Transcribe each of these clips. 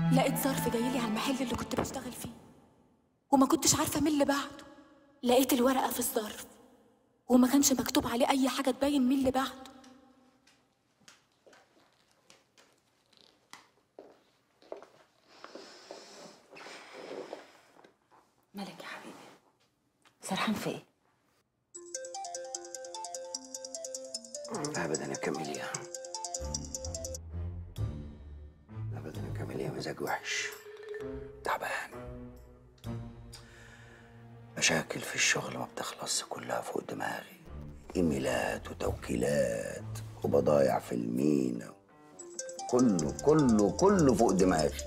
لقيت ظرف جايلي على المحل اللي كنت بشتغل فيه وما كنتش عارفة مين اللي بعته لقيت الورقة في الظرف وما كانش مكتوب عليه أي حاجة تبين مين اللي بعته مالك يا حبيبي سرحان في ايه ابدا يا كاميليا ابدا يا كاميليا مزاج وحش تعبان مشاكل في الشغل ما بتخلصش كلها فوق دماغي ايميلات وتوكيلات وبضايع في المينا كله كله كله فوق دماغي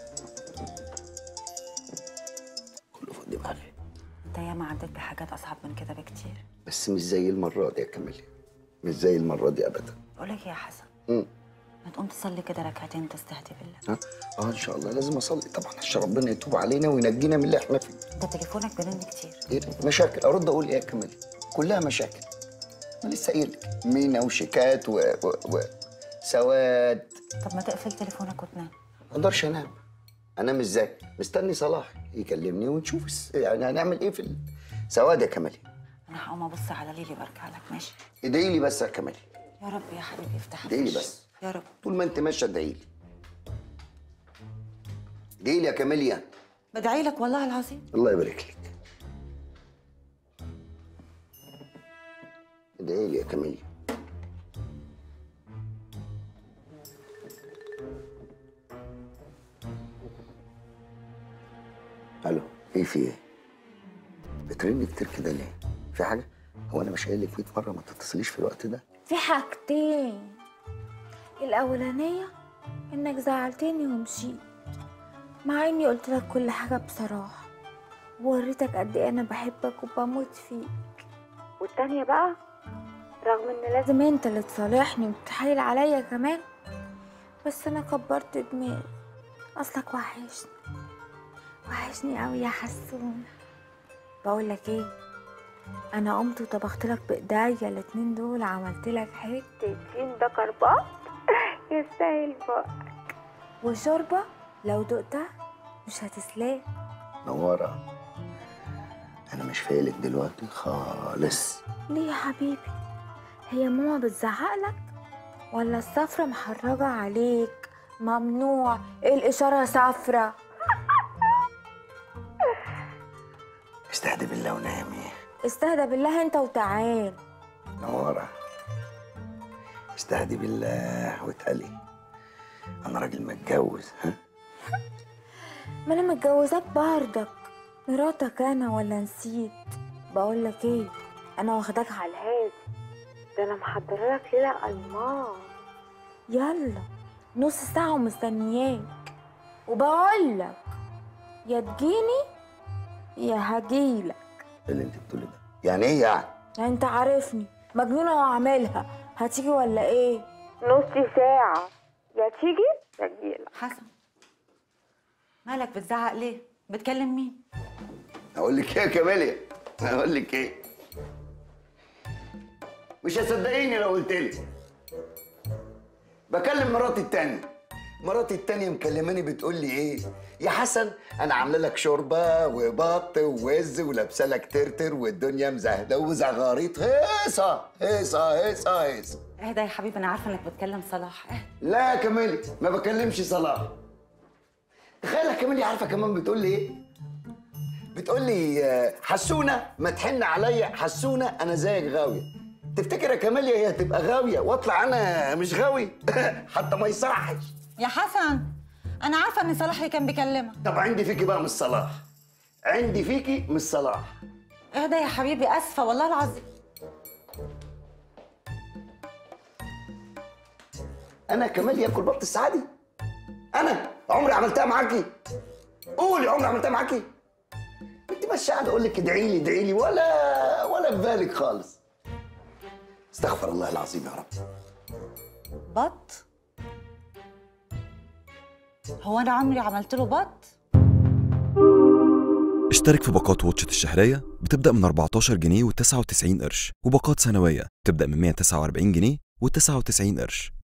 كله فوق دماغي انت ياما عديت بحاجات اصعب من كده بكتير بس مش زي المرة دي يا كاميليا مش زي المرة دي أبدا بقول لك إيه يا حسن مم. ما تقوم تصلي كده ركعتين تستهدي بالله ها؟ اه ان شاء الله لازم اصلي طبعا عشان ربنا يتوب علينا وينجينا من اللي احنا فيه انت تليفونك بيرن كتير إيه؟ مشاكل ارد اقول ايه يا كمالي كلها مشاكل انا لسه قايل لك مينا وشيكات و... و... و... سواد طب ما تقفل تليفونك وتنام ما اقدرش انام انام ازاي مستني صلاح يكلمني ونشوف الس- يعني هنعمل ايه في ال- سواد يا كمالي انا هقوم ابص على ليلي وارجع لك ماشي ادعي لي بس يا كمالي يا رب يا حبيبي افتح ادعي لي الفش. بس يا رب طول ما انت ماشيه ادعي لي ادعي لي يا كاميليا بدعي لك والله العظيم الله يبارك لك ادعي لي يا كاميليا الو ايه في ايه بترن كتير كده ليه في حاجه هو انا مش قايل لك 100 مره ما تتصليش في الوقت ده في حاجتين الأولانية إنك زعلتني ومشيت مع إني قلت لك كل حاجة بصراحة ووريتك قد إيه أنا بحبك وبموت فيك والتانية بقى رغم إن لازم أنت اللي تصالحني وتتحايل عليا كمان بس أنا كبرت دماغي أصلك وحشني وحشني أوي يا حسون بقولك إيه انا قمت وطبخت لك بايديا الاتنين دول عملت لك حته فين ده كربات يستاهل بقك وشوربه لو دقتها مش هتسلاه نوره انا مش فايلك دلوقتي خالص ليه يا حبيبي هي ماما بتزعق لك ولا السفرة محرجة عليك ممنوع الإشارة صفرة استهدي بالله ونامي استهدى بالله انت وتعال نورة استهدي بالله واتقلي انا راجل متجوز ها ما انا متجوزاك بردك مراتك انا ولا نسيت بقولك ايه انا واخداك على الهادي ده انا محضره لك ليله الماس يلا نص ساعه ومستنياك وبقولك يا تجيني يا هجيلك إيه اللي انت بتقولي ده يعني ايه يعني يعني انت عارفني مجنونه واعملها هتيجي ولا ايه نص ساعه يا تيجي يا تجيلك حسن مالك بتزعق ليه بتكلم مين اقول لك ايه يا كماليا اقول لك ايه مش هتصدقيني لو قلت لك بكلم مراتي التانية مراتي التانية مكلماني بتقول لي ايه يا حسن انا عامله لك شوربه وبط ووز ولابسه لك ترتر والدنيا مزهده وزغاريط هيصه هيصه هيصه هيصه اهدى يا حبيبي انا عارفه انك بتكلم صلاح اهدى لا يا كمالي ما بكلمش صلاح تخيل يا كمالي عارفه كمان بتقول لي ايه بتقول لي آه، حسونه ما تحن عليا حسونه انا زيك غاويه تفتكر يا كماليا هي هتبقى غاويه واطلع انا مش غاوي حتى ما يصحش يا حسن انا عارفه ان صلاح اللي كان بيكلمك طب عندي فيكي بقى مش صلاح عندي فيكي مش صلاح اهدى يا حبيبي اسفه والله العظيم انا كمال ياكل بط السعادي انا عمري عملتها معاكي قولي عمري عملتها معاكي انت مش قاعد اقول لك ادعي لي ادعي لي ولا ولا في بالك خالص استغفر الله العظيم يا رب بط هو انا عمري عملت له بط اشترك في باقات واتشت الشهرية بتبدأ من 14 جنيه و99 قرش وباقات سنوية بتبدأ من 149 جنيه و99 قرش